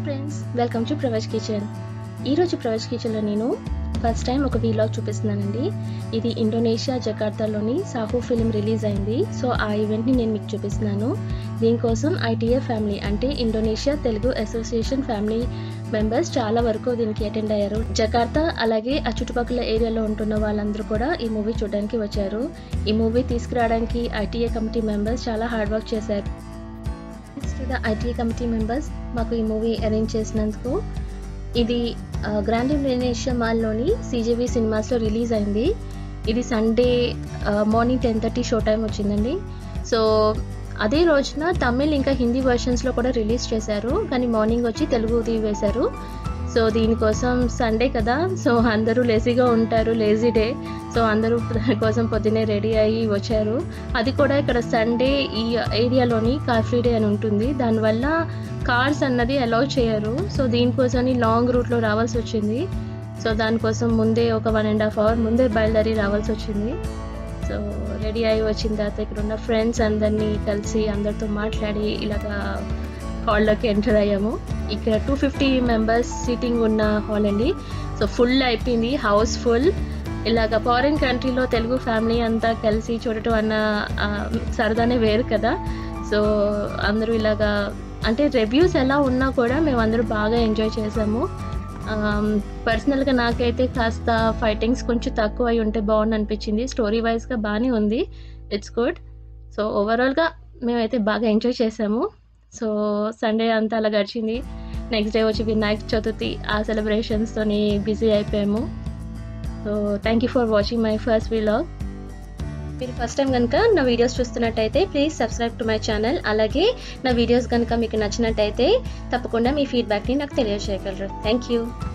friends welcome to Pravesh kitchen ఈరోజు ప్రవేశ్ కిచెన్లో నేను ఫస్ట్ టైం ఒక వీలాగ్ చూపిస్తున్నానండి ఇది ఇండోనేషియా జకార్తాలోని సాహు ఫిలిం రిలీజ్ అయింది సో ఆ ఈవెంట్ని నేను మీకు చూపిస్తున్నాను దీనికోసం ఐటీఏ ఫ్యామిలీ అంటే Indonesia Telugu association family members చాలా వరకు దీనికి అటెండ్ అయ్యారు జకార్తా అలాగే ఆ చుట్టుపక్కల ఏరియాలో ఉంటున్న వాళ్ళందరూ కూడా ఈ మూవీ చూడడానికి వచ్చారు ఈ మూవీ తీసుకురావడానికి ఐటీఏ కమిటీ మెంబర్స్ చాలా హార్డ్ వర్క్ చేశారు thanks to the IT committee members మాకు ఈ మూవీ అరేంజ్ చేసినందుకు ఇది గ్రాండ్ ఇండోనేషియా మాల్లోని సీజేవి సినిమాస్లో రిలీజ్ అయింది ఇది Sunday morning ten thirty show time వచ్చిందండి సో అదే రోజున తమిళ్ ఇంకా హిందీ వర్షన్స్లో కూడా రిలీజ్ చేశారు కానీ మార్నింగ్ వచ్చి తెలుగుది వేశారు సో దీనికోసం సండే కదా సో అందరూ లేజీగా ఉంటారు లేజీ డే సో అందరూ కోసం పొద్దున్నే రెడీ అయ్యి వచ్చారు అది కూడా ఇక్కడ సండే ఈ ఏరియాలోని కార్ ఫ్రీ డే అని ఉంటుంది దానివల్ల కార్స్ అన్నది అలౌ చేయరు సో దీనికోసం లాంగ్ రూట్లో రావాల్సి వచ్చింది సో దానికోసం ముందే ఒక వన్ అండ్ హాఫ్ అవర్ ముందే బయలుదేరి రావాల్సి వచ్చింది సో రెడీ అయ్యి వచ్చిన తర్వాత ఇక్కడ ఉన్న ఫ్రెండ్స్ అందరినీ కలిసి అందరితో మాట్లాడి ఇలాగా హాల్లోకి ఎంటర్ అయ్యాము ఇక్కడ టూ ఫిఫ్టీ మెంబర్స్ సీటింగ్ ఉన్న హాల్ అండి సో ఫుల్ అయిపోయింది హౌస్ ఫుల్ ఇలాగ ఫారిన్ కంట్రీలో తెలుగు ఫ్యామిలీ అంతా కలిసి చూడటం అన్న సరదానే వేరు కదా సో అందరూ ఇలాగా అంటే రివ్యూస్ ఎలా ఉన్నా కూడా మేము అందరూ బాగా ఎంజాయ్ చేసాము పర్సనల్గా నాకైతే కాస్త ఫైటింగ్స్ కొంచెం తక్కువ అయి ఉంటే బాగుంది అనిపించింది స్టోరీ వైజ్గా బాగానే ఉంది ఇట్స్ గుడ్ సో ఓవరాల్గా మేమైతే బాగా ఎంజాయ్ చేసాము సో సండే అంతా అలా గడిచింది నెక్స్ట్ డే వచ్చి వినాయక చతుర్థి ఆ సెలబ్రేషన్స్తోని బిజీ అయిపోయాము so thank you for watching my first vlog మీరు ఫస్ట్ టైం కనుక నా వీడియోస్ చూస్తున్నట్టయితే please subscribe to my channel అలాగే నా వీడియోస్ కనుక మీకు నచ్చినట్టయితే తప్పకుండా మీ ఫీడ్బ్యాక్ని నాకు తెలియజేయగలరు థ్యాంక్ యూ